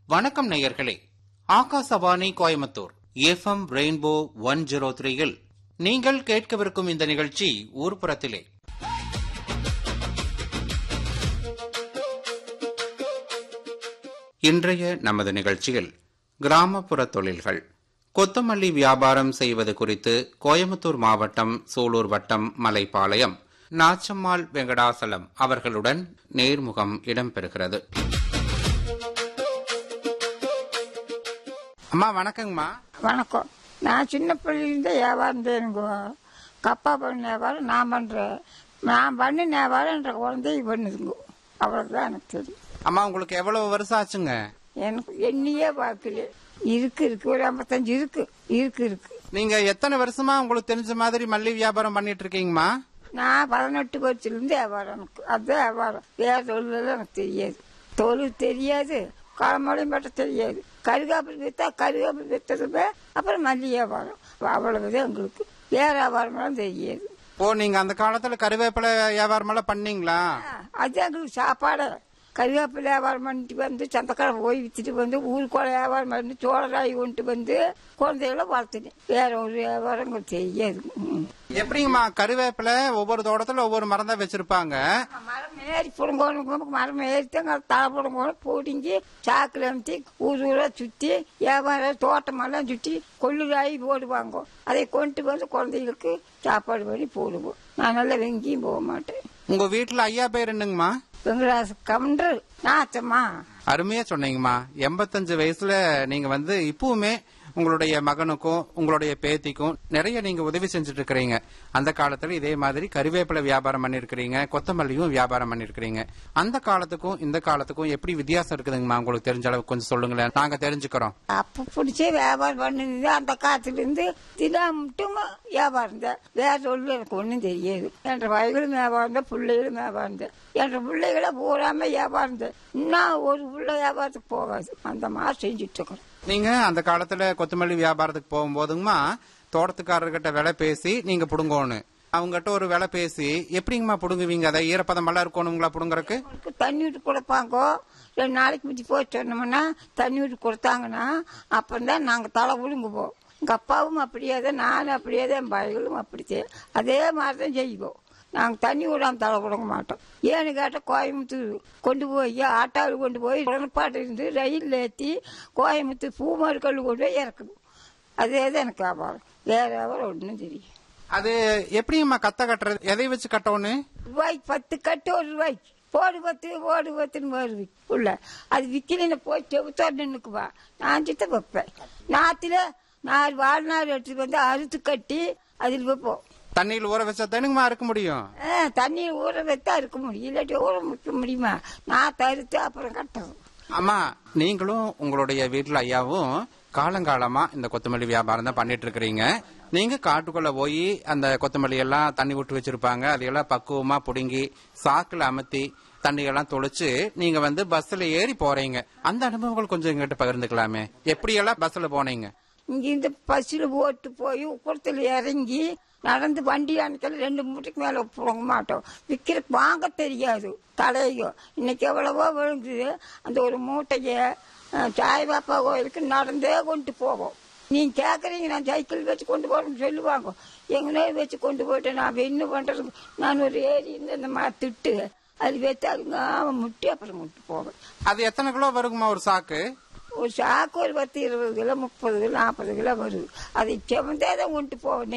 வணக்கம் நேயர்களே Akashvani Coimbatore FM Rainbow one zero த்ரீயில் நீங்கள் கேட்கவிருக்கும் இந்த நிகழ்ச்சி ஊர்ப்புறத்திலே இன்றைய நமது நிகழ்ச்சியில் கிராமப்புற தொழில்கள் கொத்தமல்லி வியாபாரம் செய்வது குறித்து கோயம்புத்தூர் மாவட்டம் சூலூர் வட்டம் மலைப்பாளையம் நாச்சம்மாள் வெங்கடாசலம் அவர்களுடன் நேர்முகம் இடம்பெறுகிறது அம்மா வணக்கங்கம்மா வணக்கம் நான் சின்ன பிள்ளைலேருந்து வியாபாரம் செய்யணுங்க கப்பா பண்ண வியாபாரம் நான் பண்ணுறேன் நான் பண்ண வியாபாரம் என்ற குழந்தை பண்ணுதுங்க அவ்வளோதான் எனக்கு தெரியும் அம்மா உங்களுக்கு எவ்வளவு வருஷம் ஆச்சுங்க எனக்கு எண்ணியே பார்க்கல இருக்கு இருக்கு ஒரு ஐம்பத்தஞ்சு இருக்கு இருக்கு இருக்கு நீங்க எத்தனை வருஷமா உங்களுக்கு தெரிஞ்ச மாதிரி மல்லி வியாபாரம் பண்ணிட்டு இருக்கீங்கம்மா நான் பதினெட்டு வருஷத்துலேருந்து வியாபாரம் எனக்கு அதுதான் வியாபாரம் வேற தொழிலெல்லாம் எனக்கு தெரியாது தொழில் தெரியாது களமலையும் பட்ட தெரியாது கருகாப்பில் விற்றா கருகாப்பில் விற்றதுமே அப்புறம் மல்லி வியாபாரம் அவ்வளவுதான் எங்களுக்கு வேற வியாபாரமெல்லாம் தெரியாது ஓ நீங்க அந்த காலத்துல கருவேப்பிலை வியாபாரம் எல்லாம் பண்ணீங்களா அது எங்களுக்கு சாப்பாடு கருவேப்பிலை வியாபாரம் பண்ணிட்டு வந்து சந்தக்கடை போய் வித்துட்டு வந்து ஊருக்குள்ள வியாபாரம் பண்ணி சோழராய் கொண்டு வந்து குழந்தைகளை வளர்த்துனேன் வேற ஒரு வியாபாரம் எங்களுக்கு தெரியாது ம். எப்படிங்கம்மா கருவேப்பிலை ஒவ்வொரு தோட்டத்துல ஒவ்வொரு மரம் தான் வச்சிருப்பாங்க மரம் ஏறி பிடுங்கணும் மரம் ஏறித்தாங்க தலை பிடுங்கணும் பிடுங்கி சாக்கில் அமுத்தி ஊர் ஊரா சுற்றி வியாபாரம் தோட்டமெல்லாம் சுற்றி கொள்ளுராயி போடுவாங்க அதை கொண்டு வந்து குழந்தைகளுக்கு சாப்பாடு பண்ணி போடுவோம் நான் நல்லா வெங்கியும் போக மாட்டேன் உங்க வீட்டுல ஐயா பேர் என்னங்கம்மா வெங்கடாச கவுண்டர் நாச்சம்மா அருமையா சொன்னீங்கம்மா எண்பத்தஞ்சு வயசுல நீங்க வந்து இப்பவுமே உங்களுடைய மகனுக்கும் உங்களுடைய பேத்திக்கும் நிறைய நீங்க உதவி செஞ்சுட்டு இருக்கிறீங்க அந்த காலத்துல இதே மாதிரி கருவேப்பிலை வியாபாரம் பண்ணிருக்கிறீங்க கொத்தமல்லியும் வியாபாரம் பண்ணிருக்கிறீங்க அந்த காலத்துக்கும் இந்த காலத்துக்கும் எப்படி வித்தியாசம் இருக்குதுங்கம்மா உங்களுக்கு தெரிஞ்ச அளவுக்கு கொஞ்சம் சொல்லுங்களேன் நாங்க தெரிஞ்சுக்கிறோம் அப்ப பிடிச்சே வியாபாரம் பண்ணுது அந்த காலத்துல இருந்து தினா மட்டும் வியாபாரம் தான் வேற சொல்லு எனக்கு ஒன்றும் தெரியாது என்ற வயலும் வியாபாரம் தான் பிள்ளைகளும் வியாபாரம் தான் என்ற பிள்ளைகளை பூராம வியாபாரம் தான் இன்னும் ஒரு பிள்ளை வியாபாரத்துக்கு போகாது அந்த மாதிரி செஞ்சுட்டு இருக்கிறோம் நீங்க அந்த காலத்துல கொத்தமல்லி வியாபாரத்துக்கு போகும்போதுங்கம்மா தோட்டத்துக்காரர்கிட்ட விலை பேசி நீங்க புடுங்கணும் அவங்ககிட்ட ஒரு விலை பேசி எப்படிங்கம்மா புடுங்குவீங்க அதை ஈரப்பதம் எல்லாம் இருக்கணுங்களா புடுங்கறக்கு அவங்களுக்கு தண்ணி விட்டு கொடுப்பாங்க ரெண்டு நாளைக்கு முந்தி போய் சொன்னோம்னா தண்ணி விட்டு கொடுத்தாங்கன்னா அப்புறம் தான் நாங்கள் தலை விழுங்குவோம் எங்கள் அப்பாவும் அப்படியே தான் நானும் அப்படியே தான் என் பையங்களும் அப்படித்தான் அதே மாதிரி தான் செய்வோம் நாங்கள் தண்ணி விடாம தலை விடுங்க மாட்டோம் ஏன்னு கேட்டால் கோயம்புத்தூர் கொண்டு போய் ஆட்டாவில் கொண்டு போய் உடன்பாடு இருந்து ரயில் ஏற்றி கோயம்புத்தூர் பூமார்கல் கொண்டு போய் இறக்கணும் அதே தான் எனக்கு வியாபாரம் வேற வியாபாரம் ஒன்றும் தெரியும் அது எப்படிங்கம்மா கத்த கட்டுறது எதை வச்சு கட்டணும் ரூபாய்க்கு பத்து கட்டு ஒரு ரூபாய்க்கு போடு பத்து ஓடு பத்துன்னு வருது உள்ள அது விற்கலன்னு போய் செவுத்தோடு நின்னுக்குவா நான் சித்த வைப்பேன் நாத்துல நாலு வாழ்நாள் எடுத்துட்டு வந்து அறுத்து கட்டி அதில் வைப்போம் தண்ணியில் ஊற வச்சா தானுங்கம்மா இருக்க முடியும் ஆ, தண்ணி ஊற வைத்தா இருக்க முடியும் இல்லாட்டி ஊற வைக்க முடியுமா நான் தருத்து அப்புறம் கட்டுறோம் அம்மா நீங்களும் உங்களுடைய வீட்டுல ஐயாவும் காலங்காலமா இந்த கொத்தமல்லி வியாபாரம் தான் பண்ணிட்டு இருக்கிறீங்க நீங்க காட்டுக்குள்ள போய் அந்த கொத்தமல்லி எல்லாம் தண்ணி விட்டு வச்சிருப்பாங்க அதையெல்லாம் பக்குவமா புடுங்கி சாக்குல அமர்த்தி தண்ணியெல்லாம் தொளிச்சு நீங்க வந்து பஸ்ல ஏறி போறீங்க அந்த அனுபவங்கள் கொஞ்சம் எங்கிட்ட பகிர்ந்துக்கலாமே எப்படியெல்லாம் பஸ்ல போனீங்க இங்க இந்த பஸ்ஸில் போட்டு போய் உப்புறத்தில் இறங்கி நடந்து வண்டி அணைக்கல ரெண்டு மூட்டைக்கு மேலே போக மாட்டோம் விற்கிற வாங்க தெரியாது தலையும் இன்னைக்கு எவ்வளவோ விழுங்குது அந்த ஒரு மூட்டையை அஹ், சாய்பாப்பா கோயிலுக்கு நடந்தே கொண்டு போவோம் நீங்க கேட்குறீங்க நான் சைக்கிள் வச்சு கொண்டு போறேன்னு சொல்லுவாங்க எங்கனே வச்சு கொண்டு போயிட்டேன் நான் என்ன பண்றது நான் ஒரு ஏரி இருந்து அந்த மாதிரி திட்டு அது வச்சு அதுங்க அவன் முட்டி அப்புறம் முட்டி போவேன் அது எத்தனை கிலோ வருங்கம்மா ஒரு சாக்கு ஒரு சாக்கு ஒரு பத்து இருபது கிலோ முப்பது கிலோ நாற்பது கிலோ வருது அதை செவந்தே தான் கொண்டு போவேன்